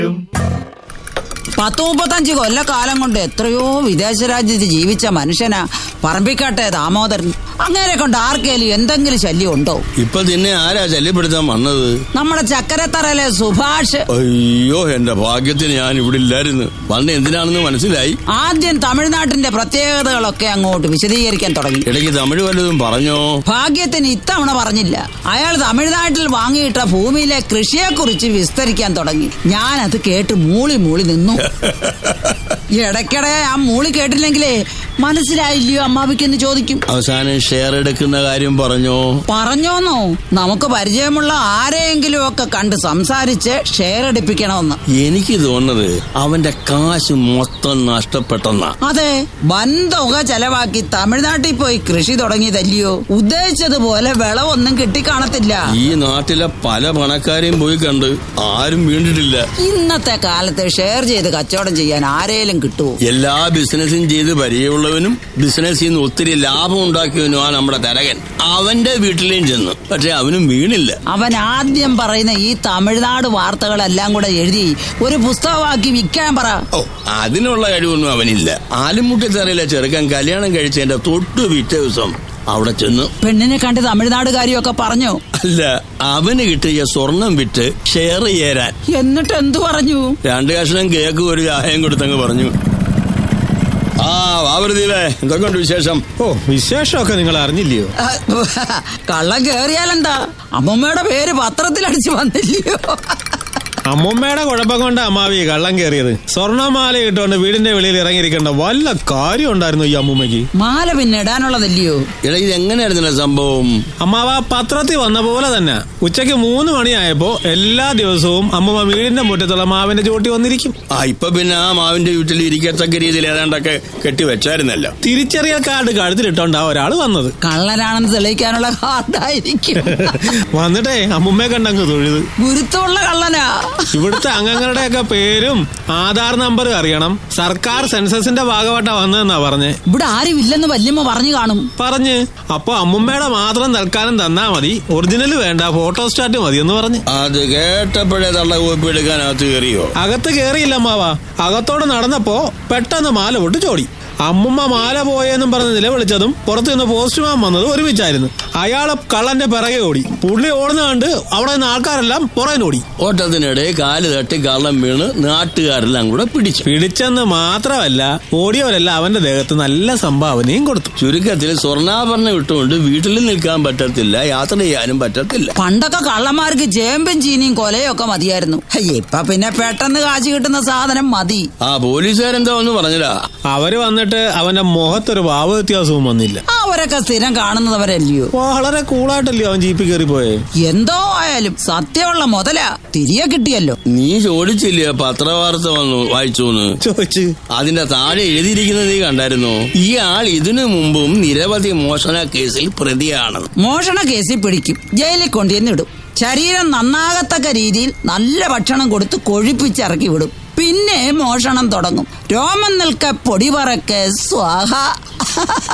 പത്ത് മുപ്പത്തഞ്ച് കൊല്ലക്കാലം കൊണ്ട് എത്രയോ വിദേശ രാജ്യത്ത് ജീവിച്ച മനുഷ്യനാ പറമ്പിക്കാട്ടെ ദാമോദരൻ അങ്ങനെ കൊണ്ട് ആർക്കേലും എന്തെങ്കിലും ശല്യം ഉണ്ടോ ഇപ്പൊ നിന്നെ ആരാ ശല്യപ്പെടുത്താൻ വന്നത് നമ്മുടെ ചക്കരത്തറയിലെ സുഭാഷ് അയ്യോ എന്റെ ഭാഗ്യത്തിന് ഞാൻ ഇവിടെ ഇല്ലായിരുന്നു വന്ന് എന്തിനാണെന്ന് മനസ്സിലായി ആദ്യം തമിഴ്നാട്ടിന്റെ പ്രത്യേകതകളൊക്കെ അങ്ങോട്ട് വിശദീകരിക്കാൻ തുടങ്ങി ഇടയ്ക്ക് തമിഴ് വല്ലതും പറഞ്ഞോ ഭാഗ്യത്തിന് ഇത്തവണ പറഞ്ഞില്ല അയാൾ തമിഴ്നാട്ടിൽ വാങ്ങിയിട്ട ഭൂമിയിലെ കൃഷിയെക്കുറിച്ച് വിസ്തരിക്കാൻ തുടങ്ങി ഞാനത് കേട്ട് മൂളി മൂളി നിന്നു ഇടയ്ക്കിടെ ആ മൂളി കേട്ടില്ലെങ്കിലേ മനസ്സിലായില്ലയോ അമ്മാവിക്കെന്ന് ചോദിക്കും അവസാനം ഷെയർ എടുക്കുന്ന കാര്യം പറഞ്ഞോ പറഞ്ഞോന്നോ നമുക്ക് പരിചയമുള്ള ആരെയെങ്കിലും ഒക്കെ കണ്ട് സംസാരിച്ച് ഷെയർ എടുപ്പിക്കണമെന്ന് എനിക്ക് തോന്നുന്നത് അവന്റെ കാശ് മൊത്തം നഷ്ടപ്പെട്ടെന്നാ അതെ വൻ തുക ചെലവാക്കി തമിഴ്നാട്ടിൽ പോയി കൃഷി തുടങ്ങിയതല്ലയോ ഉദ്ദേശിച്ചതുപോലെ വിളവൊന്നും കിട്ടിക്കാണത്തില്ല ഈ നാട്ടിലെ പല പണക്കാരെയും പോയി കണ്ട് ആരും വീണ്ടിട്ടില്ല ഇന്നത്തെ കാലത്ത് ഷെയർ ചെയ്ത് കച്ചവടം ചെയ്യാൻ ആരേലും കിട്ടുമോ എല്ലാ ബിസിനസ്സും ചെയ്ത് പരിചയമുള്ളവനും ബിസിനസ്സിൽ നിന്ന് ഒത്തിരി ലാഭം ഉണ്ടാക്കിയവനുമാ നമ്മുടെ തരകൻ അവന്റെ വീട്ടിലേയും ചെന്നു പക്ഷെ അവനും വീണില്ല അവൻ ആദ്യം പറയുന്ന ഈ തമിഴ്നാട് വാർത്തകളെല്ലാം കൂടെ എഴുതി ഒരു പുസ്തകമാക്കി വിൽക്കാൻ പറ ഓ അതിനുള്ള കഴിവൊന്നും അവനില്ല ആലുമുട്ടിത്തറയിലെ ചെറുക്കൻ കല്യാണം കഴിച്ചതിന്റെ തൊട്ടു പിറ്റേ ദിവസം അവിടെ ചെന്നു പെണ്ണിനെ കണ്ട് തമിഴ്നാട് കാര്യമൊക്കെ പറഞ്ഞു അല്ല അവന് കിട്ടിയ സ്വർണം വിറ്റ് ഷെയർ ചേരാൻ എന്നിട്ട് എന്തു പറഞ്ഞു രണ്ട് കഷ്ണം കേക്ക് ഒരു ചായയും കൊടുത്തങ്ങ് പറഞ്ഞു ആ വാവൃതിയിലെ എന്തൊക്കെയുണ്ട് വിശേഷം ഓ വിശേഷമൊക്കെ നിങ്ങൾ അറിഞ്ഞില്ലയോ കള്ളം കേറിയാലെന്താ അമ്മമ്മയുടെ പേര് പത്രത്തിലടിച്ച് വന്നില്ലയോ അമ്മുമ്മയുടെ കുഴപ്പം കൊണ്ട് അമ്മാവി കള്ളം കയറിയത് സ്വർണ്ണമാല ഇട്ടുകൊണ്ട് വീടിന്റെ വെളിയിൽ ഇറങ്ങിയിരിക്കേണ്ട വല്ല കാര്യം ഉണ്ടായിരുന്നു ഈ അമ്മുമ്മയ്ക്ക് മാല പിന്നെ ഇടാനുള്ളതല്ലയോ എടാ ഇത് എങ്ങനെയായിരുന്നു സംഭവം അമ്മാവ പത്രത്തിൽ വന്ന പോലെ തന്നെ ഉച്ചയ്ക്ക് മൂന്ന് മണിയായപ്പോ എല്ലാ ദിവസവും അമ്മുമ്മ വീടിന്റെ മുറ്റത്തുള്ള മാവിന്റെ ചോട്ടി വന്നിരിക്കും ആ ഇപ്പൊ പിന്നെ ആ മാവിന്റെ വീട്ടിൽ ഇരിക്കത്തക്ക രീതിയിൽ ഏതാണ്ടൊക്കെ കെട്ടി വെച്ചായിരുന്നല്ലോ തിരിച്ചറിയൽ കാർഡ് കഴുത്തിലിട്ടോണ്ടാ ഒരാൾ വന്നത് കള്ളനാണെന്ന് തെളിയിക്കാനുള്ള കാർഡായിരിക്കും വന്നിട്ടേ അമ്മുമ്മയെ കണ്ടങ്ങ് തൊഴുത് ഗുരുത്വമുള്ള കള്ളനാ ഇവിടുത്തെ അംഗങ്ങളുടെയൊക്കെ പേരും ആധാർ നമ്പറും അറിയണം സർക്കാർ സെൻസസിന്റെ ഭാഗമായിട്ടാ വന്നതെന്നാ പറഞ്ഞേ ഇവിടെ ആരും ഇല്ലെന്ന് വല്യമ്മ പറഞ്ഞു കാണും പറഞ്ഞ് അപ്പൊ അമ്മുമ്മയുടെ മാത്രം തൽക്കാലം തന്നാ മതി ഒറിജിനൽ വേണ്ട ഫോട്ടോ സ്റ്റാറ്റ് മതി എന്ന് പറഞ്ഞ് അത് കേട്ടപ്പോഴേ തള്ള കോപ്പി എടുക്കാനകത്ത് കയറിയോ അകത്ത് കേറിയില്ല അമ്മാവ അകത്തോടെ നടന്നപ്പോ പെട്ടെന്ന് മാല പൊട്ട് ചോടി അമ്മുമ്മ മാല പോയെന്നും പറഞ്ഞ് നിലവിളിച്ചതും പുറത്തു നിന്ന് പോസ്റ്റ്മാൻ വന്നതും ഒരുമിച്ചായിരുന്നു അയാളെ കള്ളന്റെ പിറകെ ഓടി പുള്ളി ഓടുന്ന കണ്ട് അവിടെ നിന്ന് ആൾക്കാരെല്ലാം പുറകിന് ഓടി ഓട്ടത്തിനിടെ കാല് തട്ടി കള്ളം വീണ് നാട്ടുകാരെല്ലാം കൂടെ പിടിച്ചു പിടിച്ചെന്ന് മാത്രമല്ല ഓടിയവരെല്ലാം അവന്റെ ദേഹത്ത് നല്ല സംഭാവനയും കൊടുത്തു ചുരുക്കത്തിൽ സ്വർണ്ണാഭരണം ഇട്ടുകൊണ്ട് വീട്ടിൽ നിൽക്കാൻ പറ്റത്തില്ല യാത്ര ചെയ്യാനും പറ്റത്തില്ല പണ്ടൊക്കെ കള്ളന്മാർക്ക് ചേമ്പും ചീനിയും കൊലയൊക്കെ മതിയായിരുന്നു ഹയ്യ്, ഇപ്പൊ പിന്നെ പെട്ടെന്ന് കാശ് കിട്ടുന്ന സാധനം മതി ആ പോലീസുകാരെന്താ ഒന്ന് പറഞ്ഞില്ല അവര് വന്നിട്ട് അവന്റെ മുഖത്തൊരു ഭാവ വ്യത്യാസവും വന്നില്ല അവരൊക്കെ സ്ഥിരം കാണുന്നവരല്ലയോ വളരെ കൂളായിട്ടല്ലയോ അവൻ ജീപ്പിൽ കയറി പോയെ എന്തോ ആയാലും സത്യമുള്ള മുതലാ തിരികെ കിട്ടിയല്ലോ നീ ചോദിച്ചില്ലേ പത്രവാർത്ത വന്നു വായിച്ചോന്ന് ചോദിച്ച് അതിന്റെ താഴെ എഴുതിയിരിക്കുന്നത് നീ കണ്ടായിരുന്നോ ഈ ആൾ ഇതിനു മുമ്പും നിരവധി മോഷണ കേസിൽ പ്രതിയാണ് മോഷണ കേസിൽ പിടിക്കും ജയിലിൽ കൊണ്ടുവന്നിടും ശരീരം നന്നാകത്തക്ക രീതിയിൽ നല്ല ഭക്ഷണം കൊടുത്ത് കൊഴിപ്പിച്ചിറക്കി വിടും പിന്നെ മോഷണം തുടങ്ങും രോമം നിൽക്ക പൊടി പറക്കെ സ്വാഹ